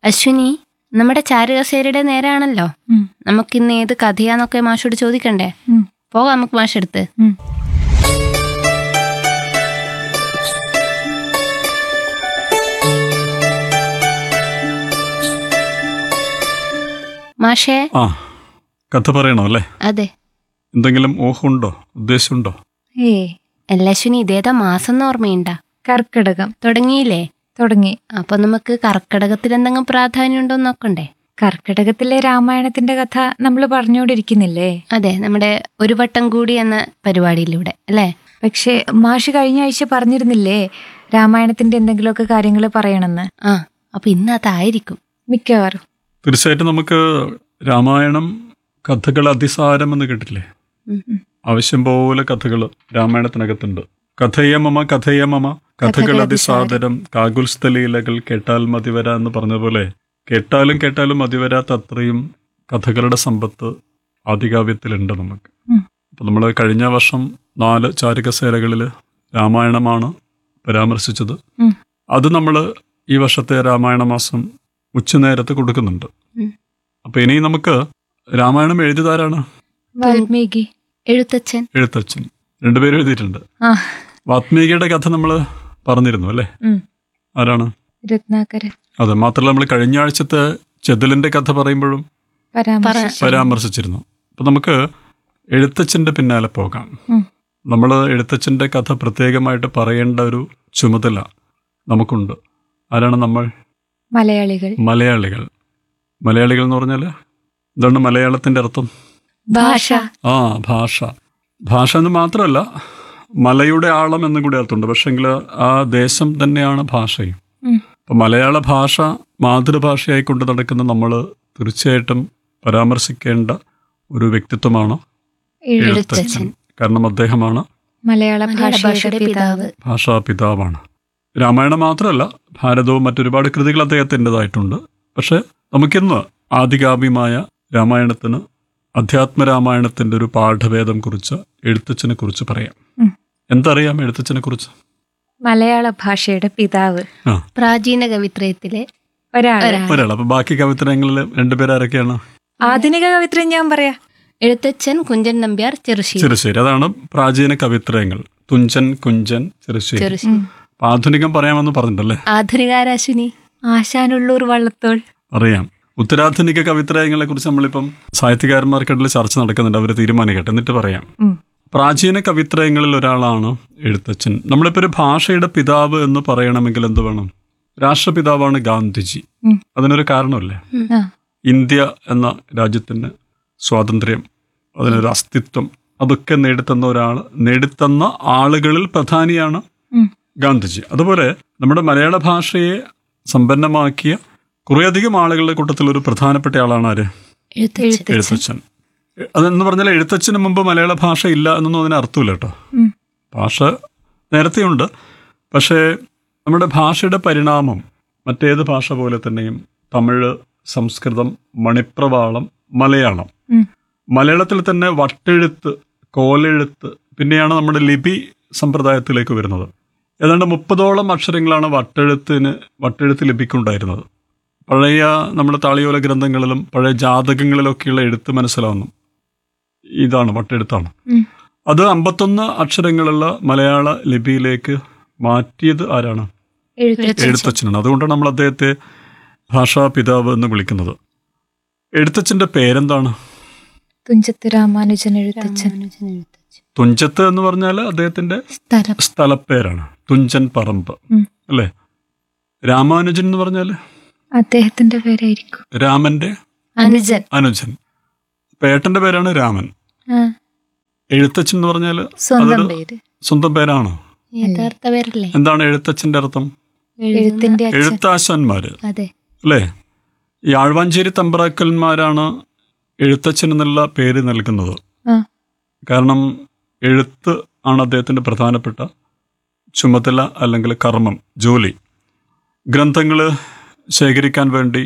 അശ്വിനി നമ്മുടെ ചാരുകസേരയുടെ നേരാണല്ലോ ഉം. നമുക്കിന്ന് ഏത് കഥയാന്നൊക്കെ മാഷോട് ചോദിക്കണ്ടേ ഉം. പോകാം നമുക്ക് മാഷെടുത്ത് ഉം. മാഷേ ആ കഥ പറയണോ അല്ലേ അതെ എന്തെങ്കിലും ഊഹമുണ്ടോ ഉദ്ദേശമുണ്ടോ ഏ അല്ല അശ്വിനി ഇതേതാ മാസം എന്ന് ഓർമ്മയുണ്ടാ കർക്കിടകം തുടങ്ങിയില്ലേ തുടങ്ങി അപ്പൊ നമുക്ക് കർക്കിടകത്തിൽ എന്തെങ്കിലും പ്രാധാന്യം ഉണ്ടോ എന്ന് നോക്കണ്ടേ കർക്കിടകത്തിലെ രാമായണത്തിന്റെ കഥ നമ്മൾ പറഞ്ഞുകൊണ്ടിരിക്കുന്നില്ലേ അതെ നമ്മുടെ ഒരു വട്ടം കൂടി എന്ന പരിപാടിയിലൂടെ അല്ലേ പക്ഷേ മാഷ് കഴിഞ്ഞ ആഴ്ച പറഞ്ഞിരുന്നില്ലേ രാമായണത്തിന്റെ എന്തെങ്കിലുമൊക്കെ കാര്യങ്ങൾ പറയണമെന്ന് ആ അപ്പൊ ഇന്ന് അതായിരിക്കും മിക്കവാറും തീർച്ചയായിട്ടും നമുക്ക് രാമായണം കഥകൾ അതിസാരം എന്ന് കേട്ടില്ലേ ഉം. ആവശ്യം പോലെ കഥകൾ രാമായണത്തിനകത്തുണ്ട് കഥയ മമ കഥയ മമ കഥകൾ അതിസാദരം കാകുൽസ്ഥലീലകൾ കേട്ടാൽ മതിവര എന്ന് പറഞ്ഞ പോലെ കേട്ടാലും കേട്ടാലും മതിവരാത്ത അത്രയും കഥകളുടെ സമ്പത്ത് ആദികാവ്യത്തിലുണ്ട് നമുക്ക് ഉം. അപ്പൊ നമ്മൾ കഴിഞ്ഞ വർഷം നാല് ചാരികസേരകളിൽ രാമായണമാണ് പരാമർശിച്ചത് ഉം. അത് നമ്മൾ ഈ വർഷത്തെ രാമായണ മാസം ഉച്ചനേരത്ത് കൊടുക്കുന്നുണ്ട് ഉം. അപ്പൊ ഇനി നമുക്ക് രാമായണം എഴുതിയതാരാണ് വാൽമീകി എഴുത്തച്ഛൻ എഴുത്തച്ഛൻ രണ്ടുപേരും എഴുതിയിട്ടുണ്ട് ആ വാത്മീകിയുടെ കഥ നമ്മൾ പറഞ്ഞിരുന്നു അല്ലേ ഉം. ആരാണ് രത്നാകരൻ അതെ മാത്രമല്ല നമ്മൾ കഴിഞ്ഞ ആഴ്ചത്തെ ചെതിലിന്റെ കഥ പറയുമ്പോഴും പരാമർശിച്ചു പരാമർശിച്ചിരുന്നു അപ്പൊ നമുക്ക് എഴുത്തച്ഛന്റെ പിന്നാലെ പോകാം ഉം. നമ്മൾ എഴുത്തച്ഛന്റെ കഥ പ്രത്യേകമായിട്ട് പറയേണ്ട ഒരു ചുമതല നമുക്കുണ്ട് ആരാണ് നമ്മൾ മലയാളികൾ മലയാളികൾ മലയാളികൾ എന്ന് പറഞ്ഞാൽ എന്താണ് മലയാളത്തിന്റെ അർത്ഥം ഭാഷ ആ ഭാഷ ഭാഷ എന്ന് മാത്രമല്ല മലയുടെ ആളം എന്നും കൂടി അർത്ഥമുണ്ട് പക്ഷെങ്കിൽ ആ ദേശം തന്നെയാണ് ഭാഷയും ഉം. അപ്പം മലയാള ഭാഷ മാതൃഭാഷയായി കൊണ്ട് നടക്കുന്ന നമ്മൾ തീർച്ചയായിട്ടും പരാമർശിക്കേണ്ട ഒരു വ്യക്തിത്വമാണ് എഴുത്തച്ഛൻ കാരണം അദ്ദേഹമാണ് മലയാള മലയാള ഭാഷയുടെ പിതാവ് ഭാഷാ പിതാവാണ് രാമായണം മാത്രമല്ല ഭാരതവും മറ്റൊരുപാട് കൃതികൾ അദ്ദേഹത്തിൻ്റെതായിട്ടുണ്ട് പക്ഷെ നമുക്കിന്ന് ആദികാവ്യമായ രാമായണത്തിന് അധ്യാത്മരാമായണത്തിന്റെ ഒരു പാഠഭേദം കുറിച്ച് എഴുത്തച്ഛനെ കുറിച്ച് പറയാം ഉം. എന്തറിയാം എഴുത്തച്ഛനെ കുറിച്ച് മലയാള ഭാഷയുടെ പിതാവ് ആ പ്രാചീന കവിത്രയത്തിലെ ഒരാൾ ഒരാൾ. ഒരാൾ അപ്പൊ ബാക്കി കവിത്രങ്ങളിൽ രണ്ടുപേരാരൊക്കെയാണ് ആധുനിക കവിത്രം ഞാൻ പറയാ എഴുത്തച്ഛൻ കുഞ്ചൻ നമ്പ്യാർ ചെറുശ്ശേരി ചെറുശ്ശേരി അതാണ് പ്രാചീന കവിത്രയങ്ങൾ തുഞ്ചൻ കുഞ്ചൻ ചെറുശ്ശേരി ചെറുശ്ശേരി അപ്പൊ ആധുനികം പറയാമെന്ന് പറഞ്ഞിട്ടല്ലേ ആധുനികാരാശ്വിനി ആശാനുള്ളൂർ വള്ളത്തോൾ അറിയാം ഉത്തരാധുനിക കവിത്രയങ്ങളെ കുറിച്ച് നമ്മളിപ്പം സാഹിത്യകാരന്മാർക്കിടയിൽ ചർച്ച നടക്കുന്നുണ്ട് അവർ തീരുമാനിക്കട്ടെ എന്നിട്ട് പറയാം ഉം. പ്രാചീന കവിത്രയങ്ങളിൽ ഒരാളാണ് എഴുത്തച്ഛൻ നമ്മളിപ്പോ ഒരു ഭാഷയുടെ പിതാവ് എന്ന് പറയണമെങ്കിൽ എന്ത് വേണം രാഷ്ട്രപിതാവാണ് ഗാന്ധിജി ഉം. അതിനൊരു കാരണമല്ലേ ആ ഇന്ത്യ എന്ന രാജ്യത്തിന് സ്വാതന്ത്ര്യം അതിനൊരു അസ്തിത്വം അതൊക്കെ നേടിത്തന്ന ഒരാൾ നേടിത്തന്ന ആളുകളിൽ പ്രധാനിയാണ് ഉം. ഗാന്ധിജി അതുപോലെ നമ്മുടെ മലയാള ഭാഷയെ സമ്പന്നമാക്കിയ കുറേയധികം ആളുകളുടെ കൂട്ടത്തിൽ ഒരു പ്രധാനപ്പെട്ട ആളാണ് ആര് എഴുത്തച്ഛൻ എഴുത്തച്ഛൻ അതെന്ന് പറഞ്ഞാൽ എഴുത്തച്ഛന് മുമ്പ് മലയാള ഭാഷ ഇല്ല എന്നൊന്നും അതിന് അർത്ഥമില്ല കേട്ടോ ഉം. ഭാഷ നേരത്തെയുണ്ട് പക്ഷേ നമ്മുടെ ഭാഷയുടെ പരിണാമം മറ്റേത് ഭാഷ പോലെ തന്നെയും തമിഴ് സംസ്കൃതം മണിപ്രവാളം മലയാളം ഉം. മലയാളത്തിൽ തന്നെ വട്ടെഴുത്ത് കോലെഴുത്ത് പിന്നെയാണ് നമ്മുടെ ലിപി സമ്പ്രദായത്തിലേക്ക് വരുന്നത് ഏതാണ്ട് മുപ്പതോളം അക്ഷരങ്ങളാണ് വട്ടെഴുത്തിന് വട്ടെഴുത്ത് ലിപിക്കുണ്ടായിരുന്നത് പഴയ നമ്മുടെ താളിയോല ഗ്രന്ഥങ്ങളിലും പഴയ ജാതകങ്ങളിലൊക്കെയുള്ള എഴുത്ത് മനസ്സിലാവുന്നു ഇതാണ് വട്ടെഴുത്താണ് ഉം. അത് അമ്പത്തൊന്ന് അക്ഷരങ്ങളുള്ള മലയാള ലിപിയിലേക്ക് മാറ്റിയത് ആരാണ് എഴുത്തച്ഛൻ എഴുത്തച്ഛനാണ് അതുകൊണ്ടാണ് നമ്മൾ അദ്ദേഹത്തെ ഭാഷാ പിതാവ് എന്ന് വിളിക്കുന്നത് എഴുത്തച്ഛന്റെ പേരെന്താണ് തുഞ്ചത്ത് രാമാനുജൻ എഴുത്തച്ഛൻ രാമാനുജൻ എഴുത്തച്ഛൻ തുഞ്ചത്ത് എന്ന് പറഞ്ഞാൽ അദ്ദേഹത്തിന്റെ സ്ഥലം സ്ഥലപ്പേരാണ് തുഞ്ചൻ പറമ്പ് ഉം. അല്ലേ രാമാനുജൻ എന്ന് പറഞ്ഞാൽ അദ്ദേഹത്തിന്റെ പേരായിരിക്കും രാമന്റെ അനുജൻ അനുജൻ പേട്ടന്റെ പേരാണ് രാമൻ ആ, എഴുത്തച്ഛൻ എന്ന് പറഞ്ഞാൽ സ്വന്തം അതൊരു പേര് സ്വന്തം പേരാണോ യഥാർത്ഥ പേരല്ലേ എന്താണ് എഴുത്തച്ഛന്റെ അർത്ഥം എഴുത്തിന്റെ അച്ഛൻ എഴുത്താശാന്മാര് അതെ അല്ലേ ഈ ആഴ്വാഞ്ചേരി തമ്പ്രാക്കന്മാരാണ് എഴുത്തച്ഛൻ എന്നുള്ള പേര് നൽകുന്നത് ആ. കാരണം എഴുത്ത് ആണ് അദ്ദേഹത്തിന്റെ പ്രധാനപ്പെട്ട ചുമതല അല്ലെങ്കിൽ കർമ്മം ജോലി ഗ്രന്ഥങ്ങൾ ശേഖരിക്കാൻ വേണ്ടി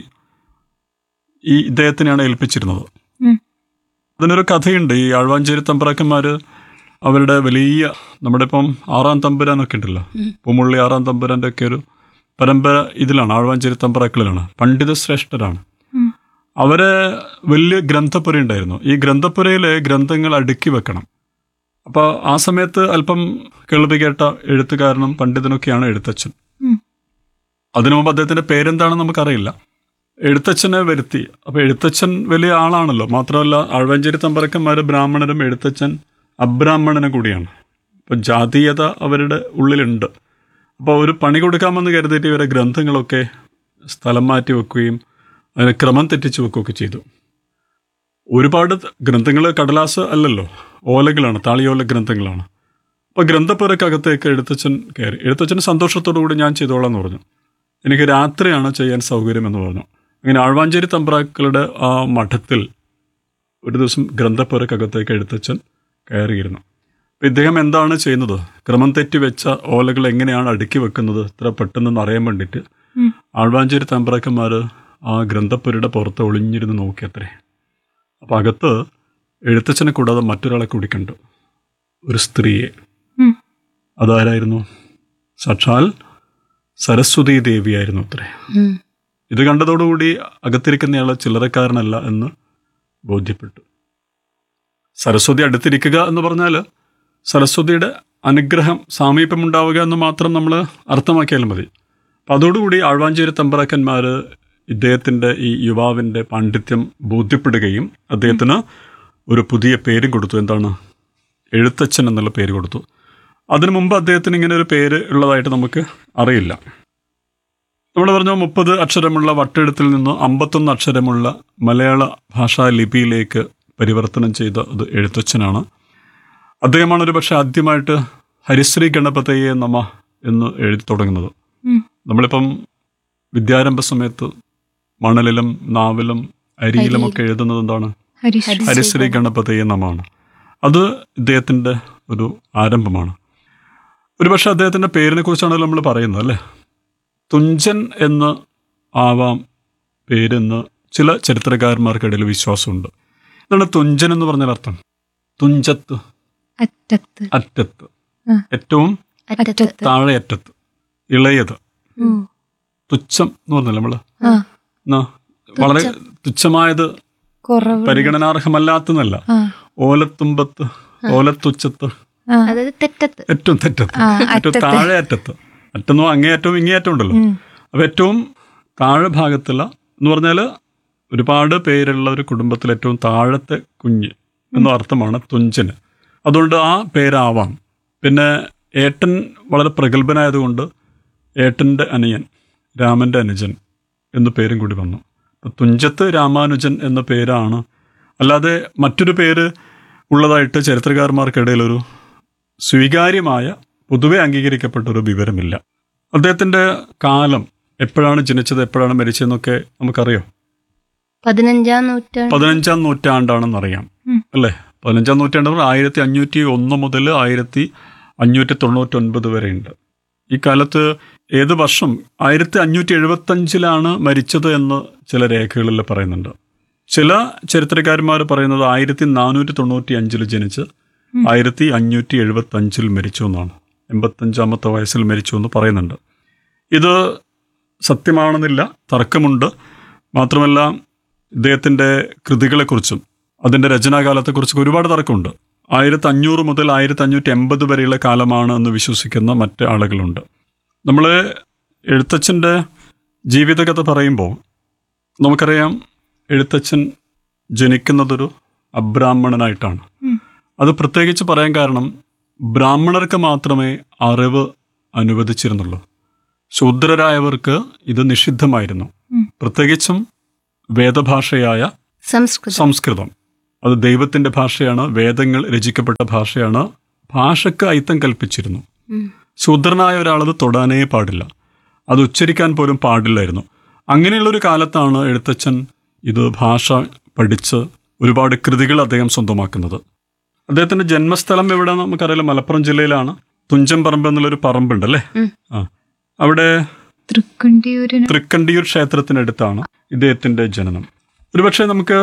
ഈ ഇദ്ദേഹത്തിനെയാണ് ഏൽപ്പിച്ചിരുന്നത് ഉം. അതിനൊരു കഥയുണ്ട് ഈ ആഴ്വാഞ്ചേരി തമ്പ്രാക്കന്മാര് അവരുടെ വലിയ നമ്മുടെ ഇപ്പം ആറാം തമ്പുരാനൊക്കെ ഉണ്ടല്ലോ ഉം. പൂമുള്ളി ആറാം തമ്പുരാന്റെ ഒക്കെ ഒരു പരമ്പര ഇതിലാണ് ആഴ്വാഞ്ചേരി തമ്പ്രാക്കളിലാണ് പണ്ഡിത ശ്രേഷ്ഠരാണ് ഉം. അവരെ വലിയ ഗ്രന്ഥപ്പുര ഉണ്ടായിരുന്നു ഈ ഗ്രന്ഥപ്പുരയിലെ ഗ്രന്ഥങ്ങൾ അടുക്കി വെക്കണം അപ്പോൾ ആ സമയത്ത് അല്പം കേൾവി കേട്ട എഴുത്തുകാരനും പണ്ഡിതനൊക്കെയാണ് എഴുത്തച്ഛൻ ഉം. അതിനു മുമ്പ് അദ്ദേഹത്തിന്റെ പേരെന്താണെന്ന് നമുക്കറിയില്ല എഴുത്തച്ഛനെ വരുത്തി അപ്പോൾ എഴുത്തച്ഛൻ വലിയ ആളാണല്ലോ മാത്രമല്ല ആഴ്വാഞ്ചേരി തമ്പറക്കന്മാർ ബ്രാഹ്മണരും എഴുത്തച്ഛൻ അബ്രാഹ്മണനും കൂടിയാണ് അപ്പോൾ ജാതീയത അവരുടെ ഉള്ളിലുണ്ട് അപ്പോൾ ഒരു പണി കൊടുക്കാമെന്ന് കരുതിയിട്ട് ഇവരെ ഗ്രന്ഥങ്ങളൊക്കെ സ്ഥലം മാറ്റി വെക്കുകയും അതിനെ ക്രമം തെറ്റിച്ച് വെക്കുകയൊക്കെ ചെയ്തു ഒരുപാട് ഗ്രന്ഥങ്ങൾ കടലാസ് അല്ലല്ലോ ഓലകളാണ് താളിയോല ഗ്രന്ഥങ്ങളാണ് അപ്പോൾ ഗ്രന്ഥപ്പുരക്കകത്തേക്ക് എഴുത്തച്ഛൻ കയറി എഴുത്തച്ഛൻ സന്തോഷത്തോടു കൂടി ഞാൻ ചെയ്തോളാം എന്ന് പറഞ്ഞു എനിക്ക് രാത്രിയാണ് ചെയ്യാൻ സൗകര്യം എന്ന് പറഞ്ഞു അങ്ങനെ ആഴ്വാഞ്ചേരി തമ്പ്രാക്കളുടെ ആ മഠത്തിൽ ഒരു ദിവസം ഗ്രന്ഥപ്പുരക്കകത്തേക്ക് എഴുത്തച്ഛൻ കയറിയിരുന്നു അപ്പം ഇദ്ദേഹം എന്താണ് ചെയ്യുന്നത് ക്രമം തെറ്റി വെച്ച ഓലകൾ എങ്ങനെയാണ് അടുക്കി വെക്കുന്നത് ഇത്ര പെട്ടെന്ന് അറിയാൻ വേണ്ടിയിട്ട് ഉം. ആഴ്വാഞ്ചേരി തമ്പ്രാക്കന്മാർ ആ ഗ്രന്ഥപ്പുരയുടെ പുറത്ത് ഒളിഞ്ഞിരുന്ന് നോക്കിയത്രേ അപ്പം അകത്ത് എഴുത്തച്ഛനെ കൂടാതെ മറ്റൊരാളെ കൂടി കണ്ടു ഒരു സ്ത്രീയെ ഉം. അതാരായിരുന്നു സാക്ഷാൽ സരസ്വതി ദേവിയായിരുന്നു അത്രേ ഉം. ഇത് കണ്ടതോടുകൂടി അകത്തിരിക്കുന്നയാളെ ചില്ലറക്കാരനല്ല എന്ന് ബോധ്യപ്പെട്ടു സരസ്വതി അടുത്തിരിക്കുക എന്ന് പറഞ്ഞാൽ സരസ്വതിയുടെ അനുഗ്രഹം സാമീപ്യമുണ്ടാവുക എന്ന് മാത്രം നമ്മൾ അർത്ഥമാക്കിയാൽ മതി അപ്പം അതോടുകൂടി ആഴ്വാഞ്ചേരി തമ്പ്രാക്കന്മാർ ഇദ്ദേഹത്തിൻ്റെ ഈ യുവാവിൻ്റെ പാണ്ഡിത്യം ബോധ്യപ്പെടുകയും അദ്ദേഹത്തിന് ഒരു പുതിയ പേരും കൊടുത്തു എന്താണ് എഴുത്തച്ഛൻ എന്നുള്ള പേര് കൊടുത്തു അതിനു മുമ്പ് അദ്ദേഹത്തിന് ഇങ്ങനെ ഒരു പേര് ഉള്ളതായിട്ട് നമുക്ക് അറിയില്ല നമ്മൾ പറഞ്ഞു മുപ്പത് അക്ഷരമുള്ള വട്ടെഴുത്തിൽ നിന്ന് അമ്പത്തൊന്ന് അക്ഷരമുള്ള മലയാള ഭാഷാ ലിപിയിലേക്ക് പരിവർത്തനം ചെയ്ത അത് എഴുത്തച്ഛനാണ് അദ്ദേഹമാണ് ഒരു പക്ഷേ ആദ്യമായിട്ട് ഹരിശ്രീ ഗണപതയെ നമ എന്ന് എഴുതി തുടങ്ങുന്നത് ഉം. നമ്മളിപ്പം വിദ്യാരംഭ സമയത്ത് മണലിലും നാവിലും അരിയിലും ഒക്കെ എഴുതുന്നത് എന്താണ് ഹരിശ്രീ ഹരിശ്രീ ഗണപതയെ നമാണ് അത് ഇദ്ദേഹത്തിൻ്റെ ഒരു ആരംഭമാണ് ഒരുപക്ഷെ അദ്ദേഹത്തിൻ്റെ പേരിനെ കുറിച്ചാണല്ലോ നമ്മൾ പറയുന്നത് അല്ലേ തുഞ്ചൻ എന്ന് ആവാം പേരെന്ന് ചില ചരിത്രകാരന്മാർക്കിടയിൽ വിശ്വാസമുണ്ട് എന്താണ് തുഞ്ചൻ എന്ന് പറഞ്ഞാൽ അർത്ഥം തുഞ്ചത്ത് അറ്റത്ത് അറ്റത്ത് ആ. ഏറ്റവും അറ്റത്ത് താഴെ അറ്റത്ത് ഇളയത് ഓ തുച്ഛം എന്ന് പറഞ്ഞല്ലോ നമ്മള് ആ എന്നാ, വളരെ തുച്ഛമായത് കുറവ് പരിഗണനാർഹമല്ലാത്തതല്ല ആ ഓലത്തുമ്പത്ത് ഓലത്തുച്ചത്ത് ആ അതായത് തെറ്റത്ത് ഏറ്റവും തെറ്റത്ത് ആ, ഏറ്റവും അറ്റത്ത്. താഴെ അറ്റത്ത് അറ്റെന്നോ അങ്ങേയറ്റവും ഇങ്ങേയറ്റവും ഉണ്ടല്ലോ ഉം. അപ്പൊ ഏറ്റവും താഴെ ഭാഗത്തുള്ള എന്ന് പറഞ്ഞാൽ ഒരുപാട് പേരുള്ള ഒരു കുടുംബത്തിൽ ഏറ്റവും താഴത്തെ കുഞ്ഞ് എന്ന അർത്ഥമാണ് തുഞ്ചന് അതുകൊണ്ട് ആ പേരാവാം പിന്നെ ഏട്ടൻ വളരെ പ്രഗത്ഭനായതുകൊണ്ട് ഏട്ടൻ്റെ അനിയൻ രാമൻ്റെ അനുജൻ എന്ന പേരും കൂടി വന്നു അപ്പം തുഞ്ചത്ത് രാമാനുജൻ എന്ന പേരാണ് അല്ലാതെ മറ്റൊരു പേര് ഉള്ളതായിട്ട് ചരിത്രകാരന്മാർക്കിടയിൽ ഒരു സ്വീകാര്യമായ പൊതുവെ അംഗീകരിക്കപ്പെട്ട ഒരു വിവരമില്ല അദ്ദേഹത്തിൻ്റെ കാലം എപ്പോഴാണ് ജനിച്ചത് എപ്പോഴാണ് മരിച്ചതെന്നൊക്കെ നമുക്കറിയോ പതിനഞ്ചാം നൂറ്റാണ്ട് പതിനഞ്ചാം നൂറ്റാണ്ടാണെന്നറിയാം ഉം. അല്ലേ പതിനഞ്ചാം നൂറ്റാണ്ട് പറഞ്ഞാൽ ആയിരത്തി അഞ്ഞൂറ്റി ഒന്ന് മുതൽ ആയിരത്തി അഞ്ഞൂറ്റി തൊണ്ണൂറ്റൊൻപത് വരെ ഉണ്ട് ഈ കാലത്ത് ഏത് വർഷം ആയിരത്തി അഞ്ഞൂറ്റി എഴുപത്തഞ്ചിലാണ് മരിച്ചത് എന്ന് ചില രേഖകളിൽ പറയുന്നുണ്ട് ചില ചരിത്രകാരന്മാർ പറയുന്നത് ആയിരത്തി നാനൂറ്റി തൊണ്ണൂറ്റി അഞ്ചിൽ ജനിച്ച് ആയിരത്തി അഞ്ഞൂറ്റി എഴുപത്തി അഞ്ചിൽ മരിച്ചു എന്നാണ് എൺപത്തഞ്ചാമത്തെ വയസ്സിൽ മരിച്ചു എന്ന് പറയുന്നുണ്ട് ഇത് സത്യമാണെന്നില്ല തർക്കമുണ്ട് മാത്രമല്ല ഇദ്ദേഹത്തിൻ്റെ കൃതികളെക്കുറിച്ചും അതിൻ്റെ രചനാകാലത്തെക്കുറിച്ചൊക്കെ ഒരുപാട് തർക്കമുണ്ട് ആയിരത്തി അഞ്ഞൂറ് മുതൽ ആയിരത്തി അഞ്ഞൂറ്റി എൺപത് വരെയുള്ള കാലമാണ് എന്ന് വിശ്വസിക്കുന്ന മറ്റ് ആളുകളുണ്ട് നമ്മൾ എഴുത്തച്ഛൻ്റെ ജീവിതകഥ പറയുമ്പോൾ നമുക്കറിയാം എഴുത്തച്ഛൻ ജനിക്കുന്നതൊരു അബ്രാഹ്മണനായിട്ടാണ് ഉം. അത് പ്രത്യേകിച്ച് പറയാൻ കാരണം ബ്രാഹ്മണർക്ക് മാത്രമേ അറിവ് അനുവദിച്ചിരുന്നുള്ളൂ ശൂദ്രരായവർക്ക് ഇത് നിഷിദ്ധമായിരുന്നു ഉം. പ്രത്യേകിച്ചും വേദഭാഷയായ സംസ്കൃതം സംസ്കൃതം അത് ദൈവത്തിന്റെ ഭാഷയാണ് വേദങ്ങൾ രചിക്കപ്പെട്ട ഭാഷയാണ് ഭാഷയ്ക്ക് അയിത്തം കൽപ്പിച്ചിരുന്നു ഉം. ശൂദ്രനായ ഒരാളത് തൊടാനേ പാടില്ല അത് ഉച്ചരിക്കാൻ പോലും പാടില്ലായിരുന്നു അങ്ങനെയുള്ള ഒരു കാലത്താണ് എഴുത്തച്ഛൻ ഇത് ഭാഷ പഠിച്ച് ഒരുപാട് കൃതികൾ അദ്ദേഹം സ്വന്തമാക്കുന്നത് അദ്ദേഹത്തിന്റെ ജന്മസ്ഥലം എവിടെ നമുക്കറിയാം മലപ്പുറം ജില്ലയിലാണ് തുഞ്ചൻ പറമ്പ് എന്നുള്ളൊരു പറമ്പുണ്ട് അല്ലേ ഉം. ആ അവിടെ തൃക്കണ്ടിയൂരിന് തൃക്കണ്ടിയൂർ ക്ഷേത്രത്തിനടുത്താണ് ഇദ്ദേഹത്തിന്റെ ജനനം ഒരുപക്ഷെ നമുക്ക്